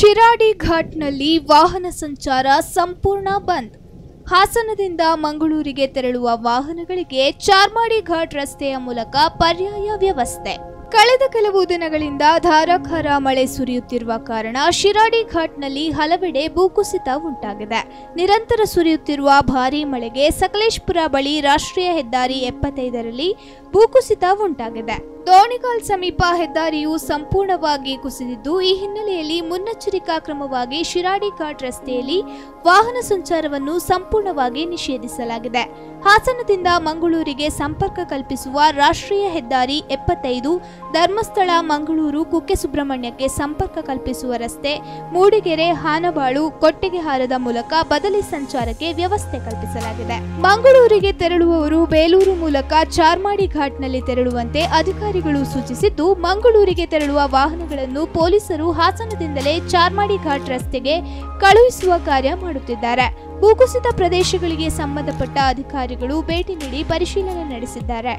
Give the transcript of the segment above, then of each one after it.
ಶಿರಾಡಿ ಘಾಟ್ನಲ್ಲಿ ವಾಹನ ಸಂಚಾರ ಸಂಪೂರ್ಣ ಬಂದ್ ಹಾಸನದಿಂದ ಮಂಗಳೂರಿಗೆ ತೆರಳುವ ವಾಹನಗಳಿಗೆ ಚಾರ್ಮಾಡಿ ಘಾಟ್ ರಸ್ತೆಯ ಮೂಲಕ ಪರ್ಯಾಯ ವ್ಯವಸ್ಥೆ ಕಳೆದ ಕೆಲವು ದಿನಗಳಿಂದ ಧಾರಾಕಾರ ಮಳೆ ಸುರಿಯುತ್ತಿರುವ ಕಾರಣ ಶಿರಾಡಿ ಘಾಟ್ನಲ್ಲಿ ಹಲವೆಡೆ ಭೂಕುಸಿತ ಉಂಟಾಗಿದೆ ನಿರಂತರ ಸುರಿಯುತ್ತಿರುವ ಭಾರೀ ಮಳೆಗೆ ಸಕಲೇಶ್ಪುರ ಬಳಿ ರಾಷ್ಟ್ರೀಯ ಹೆದ್ದಾರಿ ಎಪ್ಪತ್ತೈದರಲ್ಲಿ ಭೂಕುಸಿತ ಉಂಟಾಗಿದೆ ದೋಣಿಗಾಲ್ ಸಮೀಪ ಹೆದ್ದಾರಿಯು ಸಂಪೂರ್ಣವಾಗಿ ಕುಸಿದಿದ್ದು ಈ ಹಿನ್ನೆಲೆಯಲ್ಲಿ ಮುನ್ನೆಚ್ಚರಿಕಾ ಕ್ರಮವಾಗಿ ಶಿರಾಡಿ ಘಾಟ್ ರಸ್ತೆಯಲ್ಲಿ ವಾಹನ ಸಂಚಾರವನ್ನು ಸಂಪೂರ್ಣವಾಗಿ ನಿಷೇಧಿಸಲಾಗಿದೆ ಹಾಸನದಿಂದ ಮಂಗಳೂರಿಗೆ ಸಂಪರ್ಕ ಕಲ್ಪಿಸುವ ರಾಷ್ಟ್ರೀಯ ಹೆದ್ದಾರಿ ಎಪ್ಪತ್ತೈದು ಧರ್ಮಸ್ಥಳ ಮಂಗಳೂರು ಕುಕ್ಕೆ ಸುಬ್ರಹ್ಮಣ್ಯಕ್ಕೆ ಸಂಪರ್ಕ ಕಲ್ಪಿಸುವ ರಸ್ತೆ ಮೂಡಿಗೆರೆ ಹಾನಬಾಳು ಕೊಟ್ಟಿಗೆಹಾರದ ಮೂಲಕ ಬದಲಿ ಸಂಚಾರಕ್ಕೆ ವ್ಯವಸ್ಥೆ ಕಲ್ಪಿಸಲಾಗಿದೆ ಮಂಗಳೂರಿಗೆ ತೆರಳುವವರು ಬೇಲೂರು ಮೂಲಕ ಚಾರ್ಮಾಡಿ ಘಾಟ್ನಲ್ಲಿ ತೆರಳುವಂತೆ ಅಧಿಕಾರಿಗಳು ಸೂಚಿಸಿದ್ದು ಮಂಗಳೂರಿಗೆ ತೆರಳುವ ವಾಹನಗಳನ್ನು ಪೊಲೀಸರು ಹಾಸನದಿಂದಲೇ ಚಾರ್ಮಾಡಿ ಘಾಟ್ ರಸ್ತೆಗೆ ಕಳುಹಿಸುವ ಕಾರ್ಯ ಮಾಡುತ್ತಿದ್ದಾರೆ ಭೂಕುಸಿತ ಪ್ರದೇಶಗಳಿಗೆ ಸಂಬಂಧಪಟ್ಟ ಅಧಿಕಾರಿಗಳು ಭೇಟಿ ನೀಡಿ ಪರಿಶೀಲನೆ ನಡೆಸಿದ್ದಾರೆ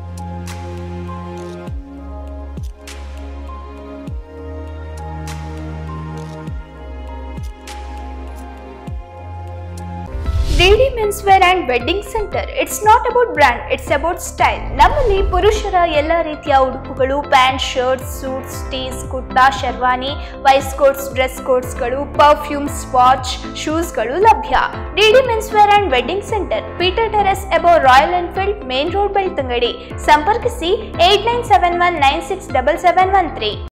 DD men's wear and wedding centre it's not about brand it's about style ನಮ್ಮಲ್ಲಿ ಪುರುಷರ ಎಲ್ಲ ರೀತಿಯ ಉಡುಪುಗಳು pant shirts suits tees kurta sherwani waist coats dress ಕೋಟ್ಸ್ಗಳು ಪರ್ಫ್ಯೂಮ್ಸ್ ವಾಚ್ ಶೂಸ್ಗಳು ಲಭ್ಯ DD men's wear and wedding centre Peter terrace above Royal Enfield main road Belthangady ಸಂಪರ್ಕಿಸಿ eight nine seven one nine six double seven one three